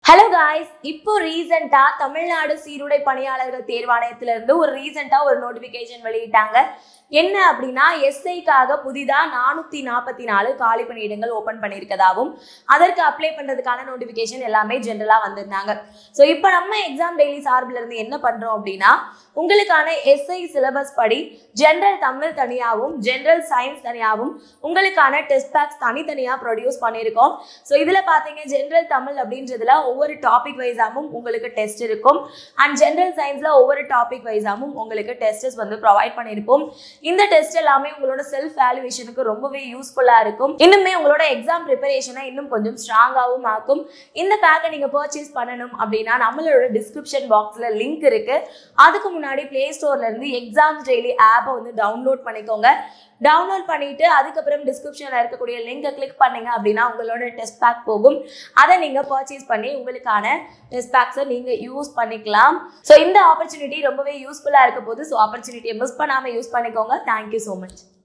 hello guys இப்போ ரீசெண்டா தமிழ்நாடு சீருடை பணியாளர்கள் தேர்வாணையத்துல இருந்து ஒரு ரீசெண்டா ஒரு நோட்டிபிகேஷன் வெளியிட்டாங்க என்ன அப்படின்னா எஸ்ஐக்காக புதிதா நானூத்தி நாற்பத்தி நாலு காலி பணியிடங்கள் ஓபன் பண்ணியிருக்கதாவும் அதற்கு அப்ளை பண்றதுக்கான நோட்டிபிகேஷன் எல்லாமே ஜென்ரலா வந்திருந்தாங்க ஸோ இப்போ நம்ம எக்ஸாம் டெய்லி சார்பில் இருந்து என்ன பண்றோம் அப்படின்னா உங்களுக்கான எஸ்ஐ சிலபஸ் படி ஜென்ரல் தமிழ் தனியாகவும் ஜென்ரல் சயின்ஸ் தனியாகவும் உங்களுக்கான டெஸ்ட் பேக்ஸ் தனித்தனியாக ப்ரொடியூஸ் பண்ணியிருக்கோம் ஸோ இதில் பார்த்தீங்க ஜென்ரல் தமிழ் அப்படின்றதுல ஒவ்வொரு டாபிக் வைஸாகவும் உங்களுக்கு டெஸ்ட் இருக்கும் அண்ட் ஜென்ரல் சயின்ஸில் ஒவ்வொரு டாபிக் வைஸாகவும் உங்களுக்கு டெஸ்டஸ் வந்து ப்ரொவைட் பண்ணியிருப்போம் இந்த டெஸ்ட் எல்லாமே உங்களோட செல்ஃப் வேல்யூவேஷனுக்கு ரொம்பவே யூஸ்ஃபுல்லாக இருக்கும் இன்னுமே உங்களோட எக்ஸாம் ப்ரிப்பரேஷனை இன்னும் கொஞ்சம் ஸ்ட்ராங்காகவும் ஆக்கும் இந்த பேக்கை நீங்கள் பர்ச்சேஸ் பண்ணணும் அப்படின்னா நம்மளோட டிஸ்கிரிப்ஷன் பாக்ஸில் லிங்க் இருக்கு அதுக்கு முன்னாடி ப்ளே ஸ்டோர்ல இருந்து எக்ஸாம்ஸ் டெய்லி ஆப்பை வந்து டவுன்லோட் பண்ணிக்கோங்க டவுன்லோட் பண்ணிட்டு அதுக்கப்புறம் டிஸ்கிரிப்ஷனில் இருக்கக்கூடிய லிங்கை கிளிக் பண்ணீங்க அப்படின்னா உங்களோட டெஸ்ட் பேக் போகும் அதை நீங்கள் பர்ச்சேஸ் பண்ணி உங்களுக்கான டெஸ்ட் பேக்ஸை நீங்கள் யூஸ் பண்ணிக்கலாம் ஸோ இந்த ஆப்பர்ச்சுனிட்டி ரொம்பவே யூஸ்ஃபுல்லாக இருக்க போது ஸோ ஆப்பர்ச்சுனிட்டியை மிஸ் பண்ணாமல் யூஸ் பண்ணிக்கோங்க தேங்க்யூ ஸோ மச்